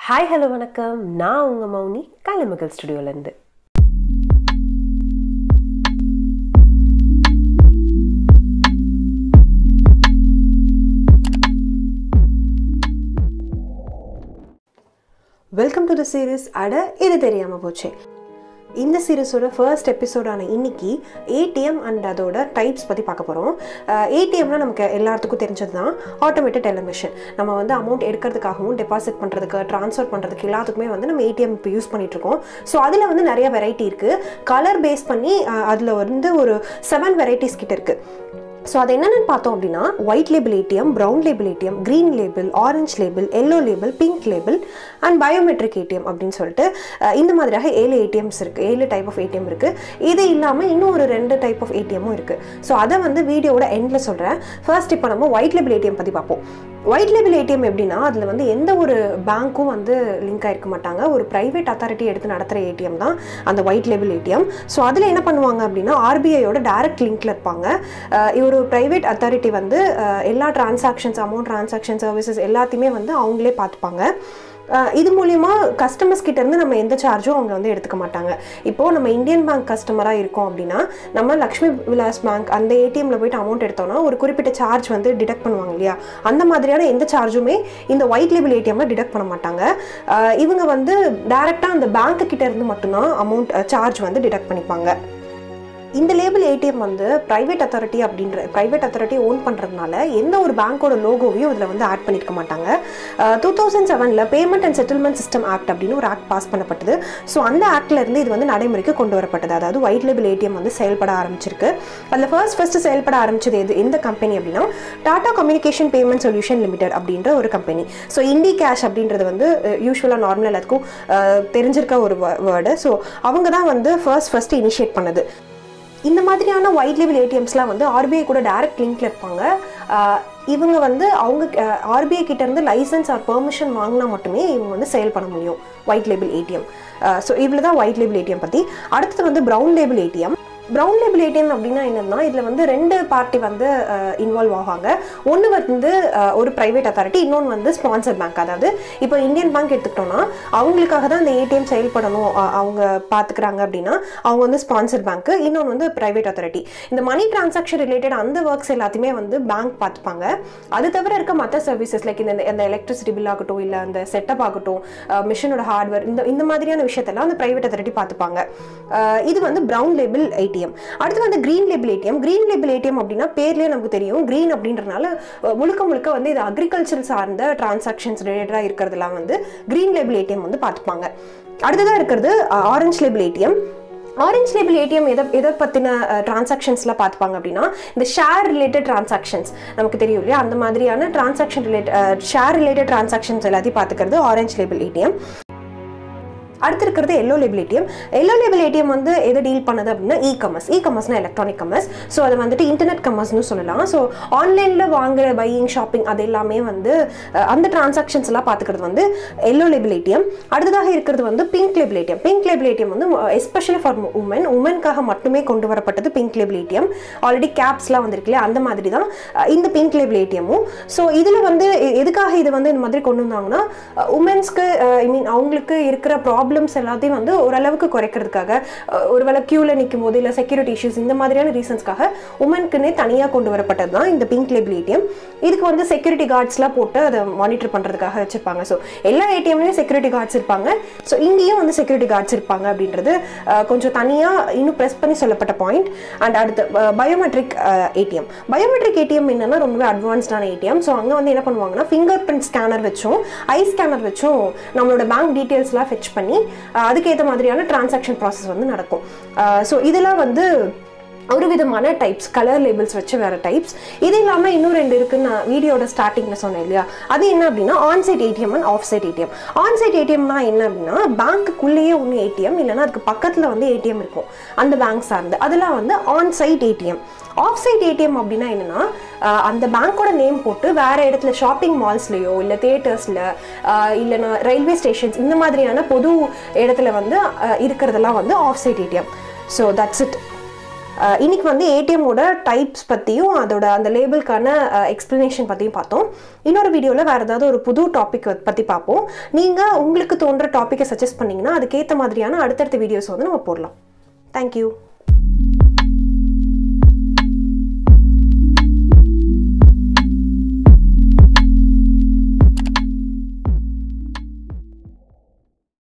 hi hello வணக்கம் நான் உங்கள் மௌனி காலிமகல் ஸ்டுடியோலேருந்து வெல்கம் டு த சீரிஸ் அட இது தெரியாமல் போச்சு இந்த சீரிஸோட ஃபர்ஸ்ட் எபிசோடான இன்னைக்கு ஏடிஎம் அண்ட் அதோட டைப்ஸ் பற்றி பார்க்க போகிறோம் ஏடிஎம்னா நமக்கு எல்லாத்துக்கும் தெரிஞ்சது தான் ஆட்டோமேட்டட் டெலிமிஷன் நம்ம வந்து அமௌண்ட் எடுக்கிறதுக்காகவும் டெபாசிட் பண்ணுறதுக்கு ட்ரான்ஸ்ஃபர் பண்ணுறதுக்கு எல்லாத்துக்குமே வந்து நம்ம ஏடிஎம் இப்போ யூஸ் பண்ணிட்டு இருக்கோம் ஸோ அதில் வந்து நிறைய வெரைட்டி இருக்குது கலர் பேஸ் பண்ணி அதில் வந்து ஒரு செவன் வெரைட்டிஸ் கிட்ட இருக்குது ஸோ அது என்னென்னு பார்த்தோம் அப்படின்னா white label ATM brown label ATM green label orange label yellow label pink label and biometric ATM அப்படின்னு சொல்லிட்டு அஹ், இந்த மாதிரியாக ஏழு ஏடிஎம்ஸ் இருக்குது ஏழு டைப் ஆஃப் ஏடிஎம் இருக்குது இது இல்லாமல் இன்னும் ஒரு ரெண்டு டைப் ஆஃப் ஏடிஎம்மும் இருக்குது ஸோ அதை வந்து வீடியோட எண்டில் சொல்கிறேன் ஃபர்ஸ்ட் இப்போ நம்ம ஒயிட் லேபிள் ஏடிஎம் பற்றி பார்ப்போம் ஒயிட் லேபிள் ஏடிஎம் எப்படின்னா அதில் வந்து எந்த ஒரு பேங்க்கும் வந்து லிங்க் ஆயிருக்க மாட்டாங்க ஒரு ப்ரைவேட் அத்தாரிட்டி எடுத்து நடத்துகிற ஏடிஎம் தான் அந்த ஒயிட் லேபிள் ஏடிஎம் ஸோ அதில் என்ன பண்ணுவாங்க அப்படின்னா ஆர்பிஐயோட டைரக்ட் லிங்க்ல இருப்பாங்க அஹ் ஒரு ப்ரைவேட் அத்தாரிட்டி வந்து அஹ் எல்லா டிரான்சாக்ஷன்ஸ் அமௌண்ட் டிரான்சாக்ஷன் சர்வீசஸ் எல்லாத்தையுமே வந்து அவங்களே பார்த்துப்பாங்க அஹ் இது மூலியமா கஸ்டமர்ஸ் கிட்ட இருந்து நம்ம எந்த சார்ஜும் அவங்க வந்து எடுத்துக்க மாட்டாங்க இப்போ நம்ம இந்தியன் பேங்க் கஸ்டமரா இருக்கோம் அப்படின்னா நம்ம லக்ஷ்மி விலாஸ் பேங்க் அந்த ஏடிஎம்ல போயிட்டு அமௌண்ட் எடுத்தோம்னா ஒரு குறிப்பிட்ட சார்ஜ் வந்து டிடெக்ட் பண்ணுவாங்க இல்லையா அந்த மாதிரியான எந்த சார்ஜுமே இந்த ஒயிட் லேபிள் ஏடிஎம்ல டிடெக்ட் பண்ண மாட்டாங்க அஹ் இவங்க வந்து டைரக்டா அந்த பேங்க் கிட்ட இருந்து மட்டும்தான் அமௌண்ட் சார்ஜ் வந்து டிடெக்ட் பண்ணிப்பாங்க இந்த லேபிள் ஏடிஎம் வந்து ப்ரைவேட் அத்தாரிட்டி அப்படின்ற ப்ரைவேட் அத்தாரிட்டி ஓன் பண்ணுறதுனால எந்த ஒரு பேங்க்கோட லோகோவையும் இதில் வந்து ஆட் பண்ணியிருக்க மாட்டாங்க டூ தௌசண்ட் செவனில் payment and settlement system act அப்படின்னு ஒரு ஆக்ட் பாஸ் பண்ணப்பட்டது ஸோ அந்த ஆக்ட்ல இருந்து இது வந்து நடைமுறைக்கு கொண்டு வரப்பட்டது அதாவது ஒயிட் லேபிள் ஏடிஎம் வந்து செயல்பட ஆரம்பிச்சிருக்கு அதில் ஃபர்ஸ்ட் ஃபர்ஸ்ட் செயல்பட ஆரம்பிச்சது எது எந்த கம்பெனி அப்படின்னா Tata communication payment solution limited அப்படின்ற ஒரு கம்பெனி ஸோ இண்டி கேஷ் அப்படின்றது வந்து யூஸ்வலாக நார்மல் எல்லாத்துக்கும் அஹ், தெரிஞ்சிருக்க ஒரு வேர்டு ஸோ அவங்க தான் வந்து ஃபர்ஸ்ட் ஃபர்ஸ்ட் இனிஷியேட் பண்ணது இந்த மாதிரியான ஒயிட் லேபிள் ஏடிஎம்ஸ்லாம் வந்து ஆர்பிஐ கூட டைரக்ட் லிங்க்ல இருப்பாங்க ஆஹ் இவங்க வந்து அவங்க ஆர்பிஐ கிட்ட இருந்து லைசன்ஸ் ஆர் பெர்மிஷன் வாங்கினா மட்டுமே இவங்க வந்து செயல் பண்ண முடியும் ஒயிட் லேபிள் ஏடிஎம் ஸோ இவ்வளோ தான் ஒயிட் லேபிள் ஏடிஎம் பற்றி அடுத்தது வந்து brown label ATM brown label ATM அப்படின்னா என்னன்னா இதில் வந்து ரெண்டு பார்ட்டி வந்து இன்வால்வ் ஆகாங்க ஒன்று வந்து அஹ், ஒரு ப்ரைவேட் அத்தாரிட்டி இன்னொன்று வந்து ஸ்பான்சர் பேங்க் அதாவது இப்போ இந்தியன் பேங்க் எடுத்துக்கிட்டோம்னா அவங்களுக்காக தான் இந்த ஏடிஎம் செயல்படணும் அஹ், அவங்க பார்த்துக்கிறாங்க அப்படின்னா அவங்க வந்து ஸ்பான்சர் பேங்க் இன்னொன்று வந்து ப்ரைவேட் அத்தாரிட்டி இந்த மணி டிரான்சாக்ஷன் ரிலேட்டட் அந்த ஒர்க்ஸ் எல்லாத்தையுமே வந்து பேங்க் பார்த்துப்பாங்க அது தவிர இருக்க மற்ற சர்வீசஸ் லைக் இந்த இந்த எலக்ட்ரிசிட்டி பில் ஆகட்டும் இல்லை அந்த செட்டப் ஆகட்டும் மிஷினோட ஹார்ட்வேர் இந்த இந்த மாதிரியான விஷயத்தெல்லாம் அந்த ப்ரைவேட் அத்தாரிட்டி பார்த்துப்பாங்க அஹ், இது வந்து ப்ரௌன் லேபிள் ஏடிஎம் அடுத்து வந்து green label ATM green label ATM அப்படின்னா பேர்லேயே நமக்கு தெரியும் க்ரீன் அப்படின்றனால அஹ், முழுக்க முழுக்க வந்து இது அக்ரிகல்ச்சர் சார்ந்த டிரான்சாக்ஷன்ஸ் ரிலேட்டடாக இருக்கிறதெல்லாம் வந்து க்ரீன் லேபிள் ஏடிஎம் வந்து பார்த்துப்பாங்க அடுத்ததாக இருக்கிறது orange label ATM orange label ATM எதை எதை பற்றின டிரான்சாக்ஷன்ஸ்லாம் பார்த்துப்பாங்க அப்படின்னா இந்த ஷேர் ரிலேட்டட் டிரான்சாக்ஷன்ஸ் நமக்கு தெரியும் இல்லையா அந்த மாதிரியான transaction related share related transactions எல்லாத்தையும் பார்த்துக்கிறது ஆரஞ்ச் லேபிள் ஏடிஎம் அடுத்து இருக்கிறது yellow label ATM yellow label ATM வந்து எதை டீல் பண்ணுது அப்படின்னா இ கமர்ஸ் இ கமர்ஸ்னா எலக்ட்ரானிக் கமர்ஸ் ஸோ அதை வந்துட்டு இன்டர்நெட் கமர்ஸ்னு சொல்லலாம் ஸோ ஆன்லைனில் வாங்குற பையிங் ஷாப்பிங் அது எல்லாமே வந்து அஹ், அந்த டிரான்சாக்ஷன்ஸ் எல்லாம் பார்த்துக்கிறது வந்து எல்லோ லேபிள் ஏடிஎம் அடுத்ததாக இருக்கிறது வந்து pink label ATM pink label ATM வந்து எஸ்பெஷலி ஃபார் உமன் உமனுக்காக மட்டுமே கொண்டு வரப்பட்டது பிங்க் லேபிள் ஏடிஎம் ஆல்ரெடி கேப்ஸ்லாம் வந்திருக்கு இல்லையா அந்த மாதிரி தான் அஹ், இந்த பிங்க் லேபிள் ஏடிஎம்மும் ஸோ இதில் வந்து எ- எதுக்காக இது வந்து இந்த மாதிரி கொண்டு வந்தாங்கன்னா உமன்ஸ்க்கு ஐ மீன் அவங்களுக்கு இருக்கிற ப்ராப்ளம்ஸ் எல்லாத்தையும் வந்து ஓரளவுக்கு குறைக்கிறதுக்காக அஹ், ஒருவேளை க்யூவில் நிற்கும் போது இல்லை செக்யூரிட்டி இஷ்யூஸ் இந்த மாதிரியான ரீசன்ஸ்க்காக உமனுக்குன்னே தனியாக கொண்டு வரப்பட்டது தான் இந்த பிங்க் லேபிள் ஏடிஎம் இதுக்கு வந்து செக்யூரிட்டி கார்ட்ஸ்லாம் போட்டு அதை மானிட்டர் பண்ணுறதுக்காக வச்சிருப்பாங்க ஸோ எல்லா ஏடிஎம்லையும் செக்யூரிட்டி கார்ட்ஸ் இருப்பாங்க ஸோ இங்கேயும் வந்து செக்யூரிட்டி கார்ட்ஸ் இருப்பாங்க அப்படின்றது அஹ், கொஞ்சம் தனியாக இன்னும் ப்ரெஸ் பண்ணி சொல்லப்பட்ட பாயிண்ட் அண்ட் அடுத்து பயோமெட்ரிக் ஏடிஎம் பயோமெட்ரிக் ஏடிஎம் என்னன்னா ரொம்பவே அட்வான்ஸ்டான ஏடிஎம் ஸோ அங்கே வந்து என்ன பண்ணுவாங்கன்னா ஃபிங்கர் பிரிண்ட் ஸ்கேனர் வச்சும் ஐ ஸ்கேனர் வச்சும் நம்மளோட பேங்க் டீட்டெயில்ஸ்லாம் ஃபெச் பண்ணி அஹ், அதுக்கேற்ற மாதிரியான டிரான்சாக்ஷன் ப்ராசஸ் வந்து நடக்கும் ஸோ இதெல்லாம் வந்து ஒரு விதமான டைப்ஸ் கலர் லேபிள்ஸ் வச்சு வேற டைப்ஸ் இது இல்லாமல் இன்னும் ரெண்டு இருக்குன்னு நான் வீடியோட ஸ்டார்டிங்கில் சொன்னேன் இல்லையா அது என்ன அப்படின்னா onsite ATM and off site ATM onsite ஏடிஎம்னா என்ன அப்படின்னா பேங்க்குள்ளேயே ஒன்று ஏடிஎம் இல்லைன்னா அதுக்கு பக்கத்தில் வந்து ஏடிஎம் இருக்கும் அந்த பேங்க் சார்ந்து அதெல்லாம் வந்து on site ATM off site ATM அப்படின்னா என்னன்னா அஹ், அந்த பேங்க்கோட நேம் போட்டு வேற இடத்துல ஷாப்பிங் மால்ஸ்லயோ இல்லை தேட்டர்ஸில் இல்லைன்னா ரயில்வே ஸ்டேஷன்ஸ் இந்த மாதிரியான பொது இடத்துல வந்து அஹ், இருக்கிறதெல்லாம் வந்து off site ATM so that's it ah இன்னைக்கு வந்து ஏடிஎம்மோட டைப்ஸ் பற்றியும் அதோட அந்த லேபிள்கான எக்ஸ்ப்ளனேஷன் பற்றியும் பார்த்தோம் இன்னொரு வீடியோவில் வேறு ஏதாவது ஒரு புது டாபிக் பற்றி பார்ப்போம் நீங்கள் உங்களுக்கு தோன்ற டாப்பிக்கை சஜஸ்ட் பண்ணிங்கன்னா அதுக்கேற்ற மாதிரியான அடுத்தடுத்த வீடியோஸ் வந்து நம்ம போடலாம் தேங்க்யூ